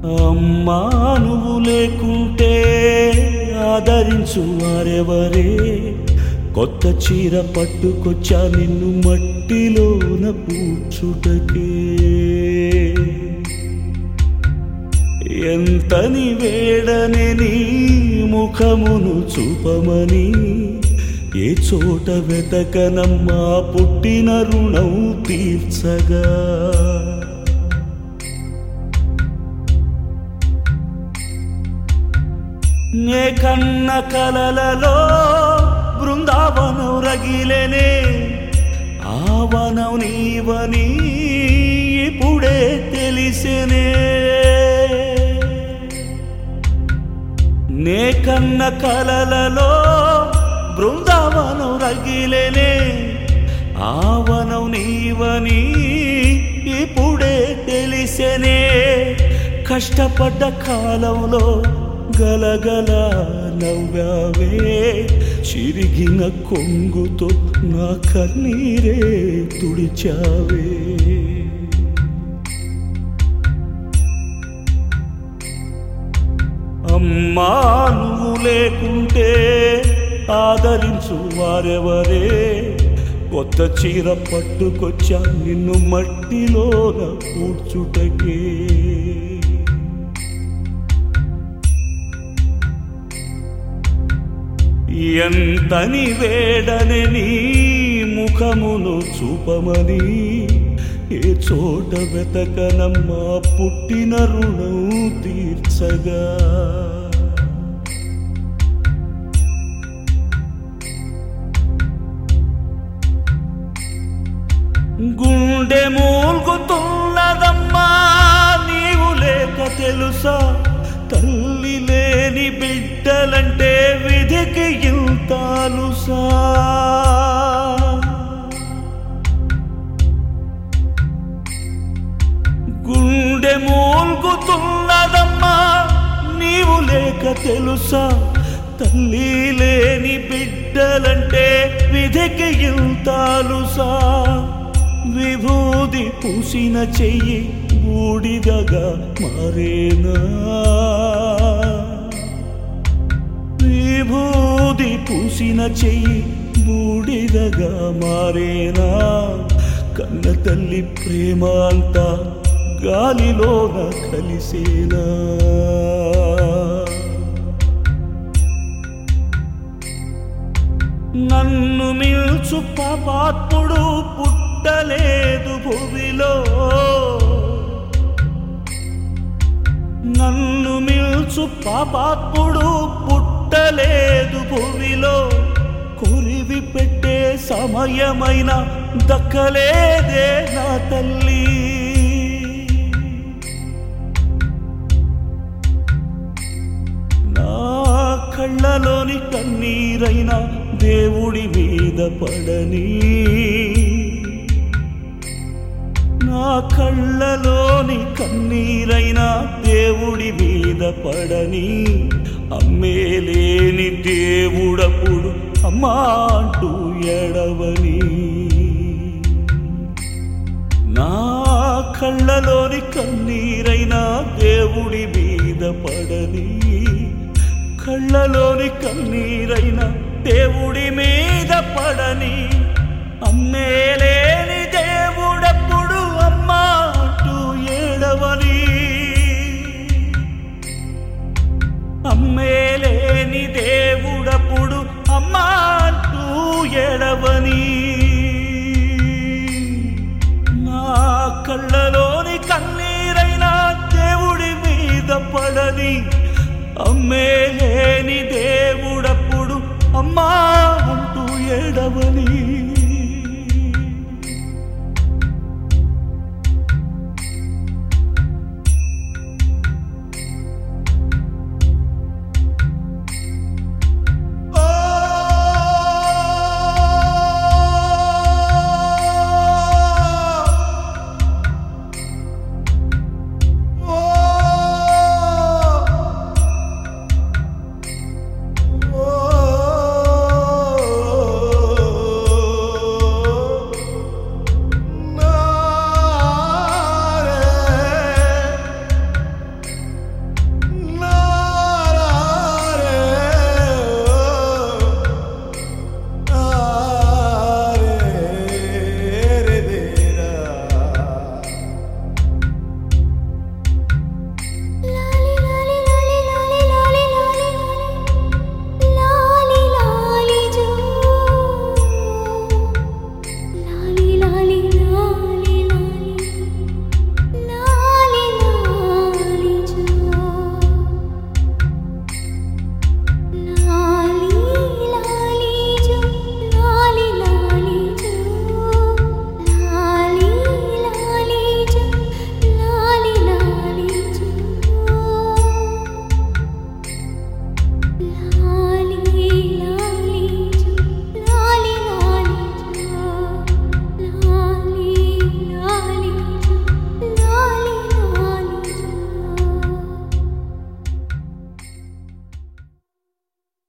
అమ్మా నువ్వు లేకుంటే ఆదరించు వారెవరే కొత్త చీర పట్టుకొచ్చా నిన్ను మట్టిలోన పూడ్చుటకే ఎంతని వేడనే నీ ముఖమును చూపమని ఏ చోట వెతకనమ్మా పుట్టిన రుణం తీర్చగా నే కన్న కలలలో బృందావనం రగిలేనే ఆవనం నీవని ఇప్పుడే తెలిసేనే నే కన్న కలలలో బృందావనం రగిలేనే ఆవనం నీవని ఇప్పుడే తెలిసేనే కష్టపడ్డ కాలంలో గలగల నవ్వావే చిరిగిన కొంగుతో నా కన్నీరే తుడిచావే అమ్మా నువ్వు లేకుంటే ఆదరించు వారెవరే కొత్త చీర పట్టుకొచ్చా నిన్ను మట్టిలోన కూర్చుటకే ఎంతని వేడని నీ ముఖమును చూపమని ఏ చోట వెతకనమ్మా పుట్టిన రుణం తీర్చగా గుండె మూల్గుతున్నదమ్మా నీవు లేక తెలుసా తల్లి లేని బిడ్డలంటే విధికి ఇంతాలుసా గుండె మూల్గుతున్నదమ్మా నీవు లేక తెలుసా తల్లి లేని బిడ్డలంటే విధికి ఇంతాలుసా విభూది పూసిన చెయ్యి బూడిదగా మారేనా విభూది పూసిన చెయ్యి బూడిదగా మారేనా కన్న తల్లి ప్రేమ అంతా గాలిలోన కలిసేనా నన్ను మిల్చు పాపాత్ముడు పుట్టలేదు భూమిలో నన్ను మిల్చు పాపాత్ముడు పుట్టలేదు భూమిలో కొరివి పెట్టే సమయమైన దక్కలేదే నా తల్లి నా కళ్ళలోని కన్నీరైన దేవుడి మీద పడని నా కళ్ళలోని కన్నీరైన దేవుడి మీద పడని అమ్మేలేని దేవుడప్పుడు అమ్మా అంటూ ఎడవని నా కళ్ళలోని కన్నీరైన దేవుడి మీద పడని కళ్ళలోని కన్నీరైన దేవుడి మీద పడని అమ్మేలేని దేవుడప్పుడు అమ్మా అంటూ ఏడవని అమ్మేలేని దేవుడప్పుడు అమ్మా అంటూ ఎడవని నా కళ్ళలోని కన్నీరైనా దేవుడి మీద పడని అమ్మేలేని దేవుడప్పుడు అమ్మా అంటూ ఎడవని